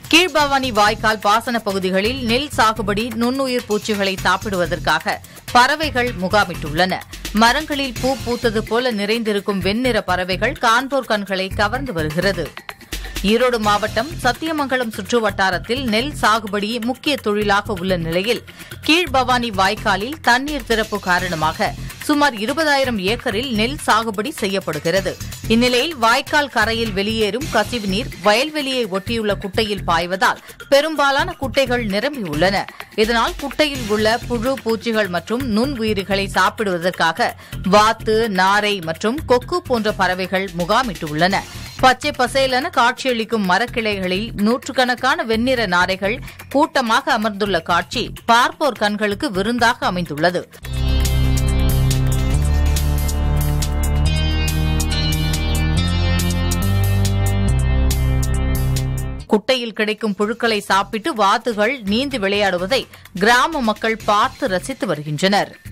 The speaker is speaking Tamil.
கீழ்பவானி வாய்க்கால் பாசன பகுதிகளில் நெல் சாகுபடி நுண்ணுயிர் பூச்சிகளை சாப்பிடுவதற்காக பறவைகள் முகாமிட்டுள்ளன மரங்களில் பூ பூத்தது போல நிறைந்திருக்கும் வெண்ணிற பறவைகள் காண்போர் கண்களை கவர்ந்து வருகிறது ஈரோடு மாவட்டம் சத்தியமங்கலம் சுற்று வட்டாரத்தில் நெல் சாகுபடி முக்கிய தொழிலாக உள்ள நிலையில் கீழ்பவானி வாய்க்காலில் தண்ணீர் திறப்பு காரணமாக சுமார் இருபதாயிரம் ஏக்கரில் நெல் சாகுபடி செய்யப்படுகிறது இந்நிலையில் வாய்க்கால் கரையில் வெளியேறும் கசிவு நீர் வயல்வெளியை ஒட்டியுள்ள குட்டையில் பாய்வதால் பெரும்பாலான குட்டைகள் நிரம்பியுள்ளன இதனால் குட்டையில் உள்ள புழு பூச்சிகள் மற்றும் நுண் உயிரிகளை சாப்பிடுவதற்காக வாத்து நாரை மற்றும் கொக்கு போன்ற பறவைகள் முகாமிட்டுள்ளன பச்சை பசேலென காட்சியளிக்கும் மரக்கிளைகளில் நூற்றுக்கணக்கான வெண்ணிற நாரைகள் கூட்டமாக அமர்ந்துள்ள காட்சி பார்ப்போர் கண்களுக்கு விருந்தாக அமைந்துள்ளது குட்டையில் கிடைக்கும் புழுக்களை சாப்பிட்டு வாத்துகள் நீந்தி விளையாடுவதை கிராம மக்கள் பார்த்து ரசித்து வருகின்றனர்